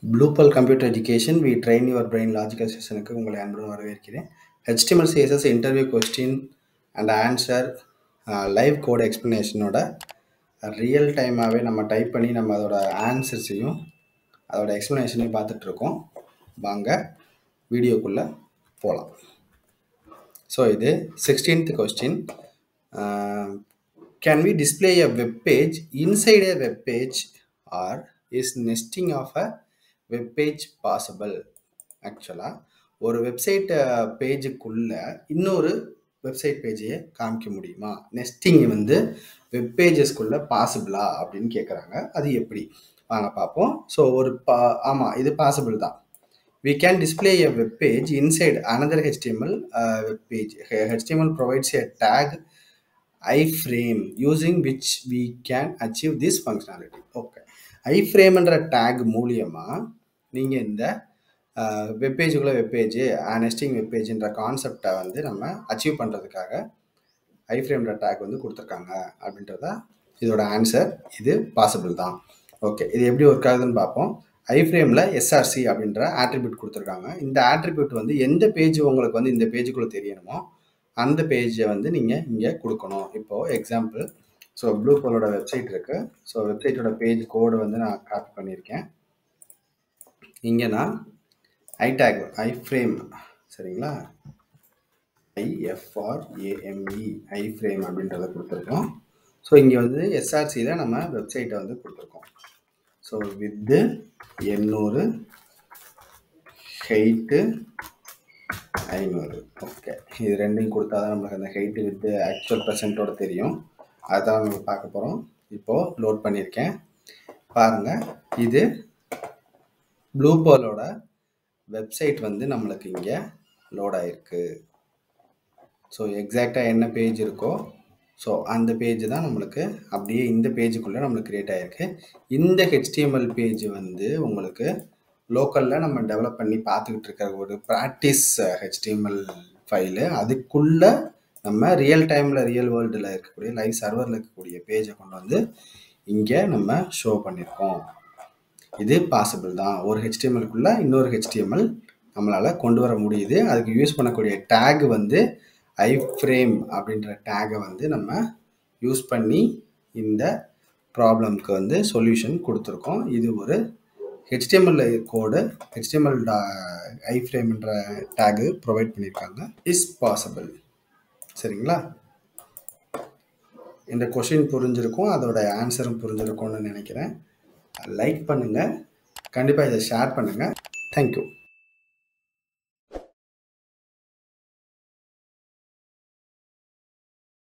ப்ளூபல் computer education we train your brain logical செஷனுக்கு உங்களை அன்புடன் வரவேற்கிறேன் HTML CSS interview question and answer live code எக்ஸ்ப்ளனேஷனோட ரியல் டைமாகவே நம்ம டைப் பண்ணி நம்ம அதோட ஆன்சர்ஸையும் அதோட எக்ஸ்ப்ளனேஷனையும் பார்த்துட்ருக்கோம் வாங்க வீடியோக்குள்ளே போகலாம் ஸோ இது sixteenth question can we display a web page inside a web page or is nesting of a web page possible ஆக்சுவலாக ஒரு வெப்சைட் பேஜுக்குள்ள இன்னொரு வெப்சைட் பேஜையே காமிக்க முடியுமா நெஸ்டிங் வந்து வெப் பேஜஸ்க்குள்ள பாசிபிளா அப்படின்னு கேட்குறாங்க அது எப்படி வாங்க பார்ப்போம் ஸோ ஒரு பா ஆமாம் இது பாசிபிள் தான் we can display a web page inside another HTML uh, web page. HTML provides a tag iframe using which we can achieve this functionality. Okay. iframe என்ற டேக் மூலியமாக நீங்கள் இந்த வெப்பேஜுக்குள்ளே வெப்பேஜ் நெஸ்டிங் வெப்பேஜ்ன்ற கான்செப்டை வந்து நம்ம அச்சீவ் பண்ணுறதுக்காக ஐஃப்ரேம்ன்ற take வந்து கொடுத்துருக்காங்க அப்படின்றத இதோட ஆன்சர் இது பாசிபிள் தான் ஓகே இது எப்படி ஒர்க் ஆகுதுன்னு பார்ப்போம் ஐஃப்ரேமில் எஸ்ஆர்சி அப்படின்ற ஆட்ரிபியூட் கொடுத்துருக்காங்க இந்த ஆட்ரிபியூட் வந்து எந்த பேஜ் உங்களுக்கு வந்து இந்த பேஜுக்குள்ளே தெரியணுமோ அந்த பேஜை வந்து நீங்கள் இங்கே கொடுக்கணும் இப்போது எக்ஸாம்பிள் ஸோ ப்ளூ கோலோட வெப்சைட் இருக்குது ஸோ வெப்சைட்டோட பேஜ் கோடு வந்து நான் காப்பி பண்ணியிருக்கேன் இங்கே நான் ஐடேக் ஐஃப்ரேம் சரிங்களா ஐஎஃப்ஆர்ஏஎம்இ ஐஃப்ரேம் அப்படின்றத கொடுத்துருக்கோம் ஸோ இங்கே வந்து எஸ்ஆர்சியில் நம்ம வெப்சைட்டை வந்து கொடுத்துருக்கோம் ஸோ வித்து எண்ணூறு ஹெயிட்டு ஐநூறு ஓகே இது ரெண்டையும் கொடுத்தா தான் நம்மளுக்கு அந்த ஹெயிட்டு வித்து ஆக்சுவல் ப்ரெசென்ட்டோட தெரியும் அதுதான் நம்ம பார்க்க போகிறோம் இப்போது லோட் பண்ணியிருக்கேன் பாருங்கள் இது ப்ளூ போலோட வெப்சைட் வந்து நம்மளுக்கு இங்கே லோட் ஆகிருக்கு ஸோ எக்ஸாக்டாக என்ன பேஜ் இருக்கோ ஸோ அந்த பேஜ் தான் நம்மளுக்கு அப்படியே இந்த பேஜுக்குள்ளே நம்மளுக்கு க்ரியேட் ஆகிருக்கு இந்த ஹெச்டிஎம்எல் பேஜ் வந்து உங்களுக்கு லோக்கலில் நம்ம டெவலப் பண்ணி பார்த்துக்கிட்டு இருக்கிற ஒரு ப்ராக்டிஸ் ஹெச்டிஎம்எல் ஃபைலு அதுக்குள்ளே நம்ம ரியல் டைமில் ரியல் வேர்ல்டில் இருக்கக்கூடிய லைவ் சர்வரில் இருக்கக்கூடிய பேஜை கொண்டு வந்து இங்கே நம்ம ஷோ பண்ணியிருக்கோம் இது பாசிபிள் தான் ஒரு ஹெச்டிஎம்எல்குள்ளே இன்னொரு ஹெச்டிஎம்எல் நம்மளால் கொண்டு வர முடியுது அதுக்கு யூஸ் பண்ணக்கூடிய டேக் வந்து ஐ ஃப்ரேம் அப்படின்ற டேகை வந்து நம்ம யூஸ் பண்ணி இந்த ப்ராப்ளம்க்கு வந்து சொல்யூஷன் கொடுத்துருக்கோம் இது ஒரு ஹெச்டிஎம்எல் கோடு ஹெச்டிஎம்எல் ஐ ஃப்ரேம்ன்ற டேகு ப்ரொவைட் பண்ணியிருக்காங்க இஸ் பாசிபிள் சரிங்களா இந்த கொஷின் புரிஞ்சிருக்கும் அதோட ஆன்சரும் புரிஞ்சிருக்கும்னு நினைக்கிறேன் லைக் பண்ணுங்கள் கண்டிப்பாக இதை ஷேர் பண்ணுங்கள் தேங்க்யூ